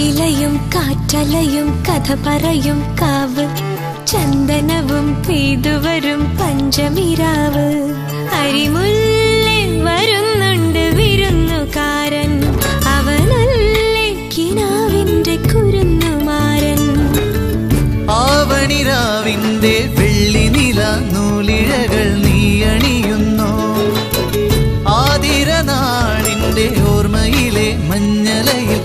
ആലിലയും കാറ്റലയും കഥ പറയും കാവ് ചന്ദനവും പെയ്തുവരും പഞ്ചമിരാവ് അരിമുല്ലേ വരുന്നുണ്ട് വിരുന്നുകാരൻ അവനല്ലേ കിനാവിന്റെ കുരുന്നുമാരൻ ആവണിരാവിന്റെ വെള്ളി നില നൂലിഴകൾ നീ അണിയുന്നു ആതിര നാളിന്റെ ഓർമ്മയിലെ മഞ്ഞലയിൽ